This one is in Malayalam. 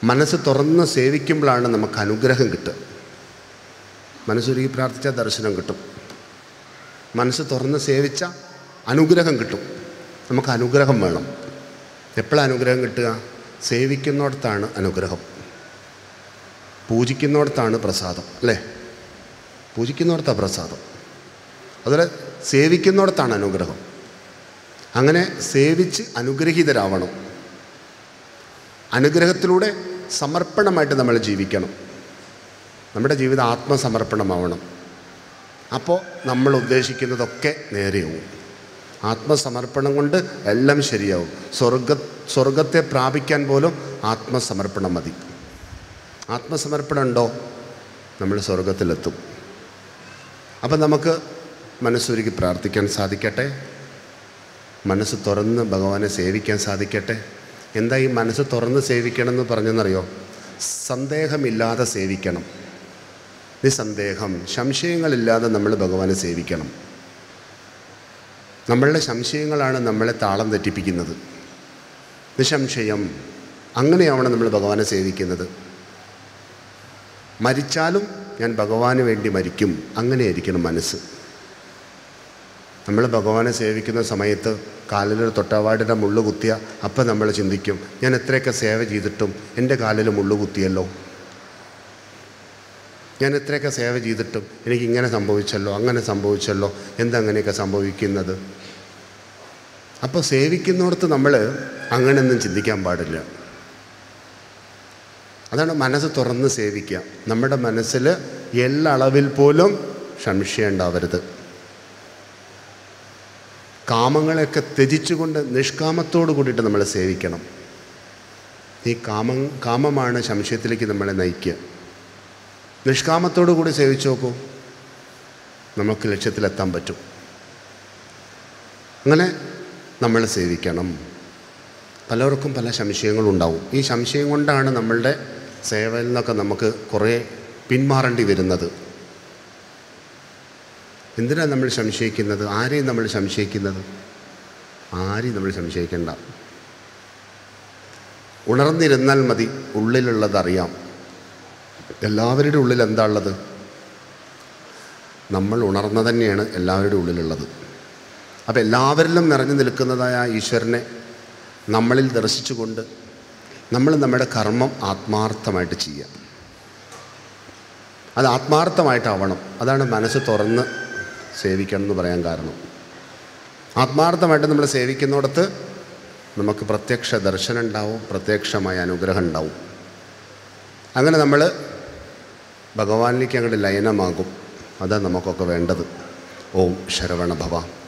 മനസ്സ് തുറന്ന് സേവിക്കുമ്പോഴാണ് നമുക്ക് അനുഗ്രഹം കിട്ടുക മനസ്സൊരുക്കി പ്രാർത്ഥിച്ചാൽ ദർശനം കിട്ടും മനസ്സ് തുറന്ന് സേവിച്ച അനുഗ്രഹം കിട്ടും നമുക്ക് അനുഗ്രഹം വേണം എപ്പോഴാണ് അനുഗ്രഹം കിട്ടുക സേവിക്കുന്നിടത്താണ് അനുഗ്രഹം പൂജിക്കുന്നിടത്താണ് പ്രസാദം അല്ലേ പൂജിക്കുന്നിടത്താണ് പ്രസാദം അതുപോലെ സേവിക്കുന്നിടത്താണ് അനുഗ്രഹം അങ്ങനെ സേവിച്ച് അനുഗ്രഹീതരാവണം അനുഗ്രഹത്തിലൂടെ സമർപ്പണമായിട്ട് നമ്മൾ ജീവിക്കണം നമ്മുടെ ജീവിതം ആത്മസമർപ്പണമാവണം അപ്പോൾ നമ്മൾ ഉദ്ദേശിക്കുന്നതൊക്കെ നേരെയാവും ആത്മസമർപ്പണം കൊണ്ട് എല്ലാം ശരിയാവും സ്വർഗ സ്വർഗത്തെ പ്രാപിക്കാൻ പോലും ആത്മസമർപ്പണം മതി ആത്മസമർപ്പണം ഉണ്ടോ നമ്മൾ സ്വർഗത്തിലെത്തും അപ്പം നമുക്ക് മനസ്സൊരുക്കി പ്രാർത്ഥിക്കാൻ സാധിക്കട്ടെ മനസ്സ് തുറന്ന് ഭഗവാനെ സേവിക്കാൻ സാധിക്കട്ടെ എന്താ ഈ മനസ്സ് തുറന്ന് സേവിക്കണം എന്ന് പറഞ്ഞെന്നറിയോ സന്ദേഹമില്ലാതെ സേവിക്കണം നിസ്സന്ദേഹം സംശയങ്ങളില്ലാതെ നമ്മൾ ഭഗവാനെ സേവിക്കണം നമ്മളുടെ സംശയങ്ങളാണ് നമ്മളെ താളം തെറ്റിപ്പിക്കുന്നത് നിസംശയം അങ്ങനെയാവണം നമ്മൾ ഭഗവാനെ സേവിക്കുന്നത് മരിച്ചാലും ഞാൻ ഭഗവാന് വേണ്ടി മരിക്കും അങ്ങനെയായിരിക്കണം മനസ്സ് നമ്മൾ ഭഗവാനെ സേവിക്കുന്ന സമയത്ത് കാലിലൊരു തൊട്ടാവാടിൻ്റെ മുള്ളു കുത്തിയ അപ്പം നമ്മൾ ചിന്തിക്കും ഞാൻ എത്രയൊക്കെ സേവ ചെയ്തിട്ടും എൻ്റെ കാലിൽ മുള്ളു കുത്തിയല്ലോ ഞാൻ എത്രയൊക്കെ സേവ ചെയ്തിട്ടും എനിക്ക് ഇങ്ങനെ സംഭവിച്ചല്ലോ അങ്ങനെ സംഭവിച്ചല്ലോ എന്തങ്ങനെയൊക്കെ സംഭവിക്കുന്നത് അപ്പോൾ സേവിക്കുന്നിടത്ത് നമ്മൾ അങ്ങനെയൊന്നും ചിന്തിക്കാൻ പാടില്ല അതാണ് മനസ്സ് തുറന്ന് സേവിക്കുക നമ്മുടെ മനസ്സിൽ എല്ലളവിൽ പോലും സംശയം ഉണ്ടാവരുത് കാമങ്ങളെയൊക്കെ ത്യജിച്ചുകൊണ്ട് നിഷ്കാമത്തോട് കൂടിയിട്ട് നമ്മൾ സേവിക്കണം ഈ കാമം കാമമാണ് സംശയത്തിലേക്ക് നമ്മളെ നയിക്കുക നിഷ്കാമത്തോടു കൂടി സേവിച്ചു നോക്കൂ നമുക്ക് ലക്ഷ്യത്തിലെത്താൻ പറ്റും അങ്ങനെ നമ്മൾ സേവിക്കണം പലർക്കും പല സംശയങ്ങളുണ്ടാവും ഈ സംശയം കൊണ്ടാണ് നമ്മളുടെ സേവയിൽ നിന്നൊക്കെ നമുക്ക് കുറേ പിന്മാറേണ്ടി വരുന്നത് എന്തിനാണ് നമ്മൾ സംശയിക്കുന്നത് ആരെയും നമ്മൾ സംശയിക്കുന്നത് ആരെയും നമ്മൾ സംശയിക്കേണ്ട ഉണർന്നിരുന്നാൽ മതി ഉള്ളിലുള്ളതറിയാം എല്ലാവരുടെ ഉള്ളിൽ എന്താ ഉള്ളത് നമ്മൾ ഉണർന്ന തന്നെയാണ് എല്ലാവരുടെ ഉള്ളിലുള്ളത് അപ്പോൾ എല്ലാവരിലും നിറഞ്ഞു നിൽക്കുന്നതായ ആ ഈശ്വരനെ നമ്മളിൽ ദർശിച്ചുകൊണ്ട് നമ്മൾ നമ്മുടെ കർമ്മം ആത്മാർത്ഥമായിട്ട് ചെയ്യുക അത് ആത്മാർത്ഥമായിട്ടാവണം അതാണ് മനസ്സ് തുറന്ന് സേവിക്കണം എന്ന് പറയാൻ കാരണം ആത്മാർത്ഥമായിട്ട് നമ്മൾ സേവിക്കുന്നിടത്ത് നമുക്ക് പ്രത്യക്ഷ ദർശനം ഉണ്ടാവും പ്രത്യക്ഷമായ അനുഗ്രഹം ഉണ്ടാവും അങ്ങനെ നമ്മൾ ഭഗവാനിലേക്ക് അങ്ങോട്ട് ലയനമാകും അതാണ് നമുക്കൊക്കെ വേണ്ടത് ഓം ശരവണ ഭവ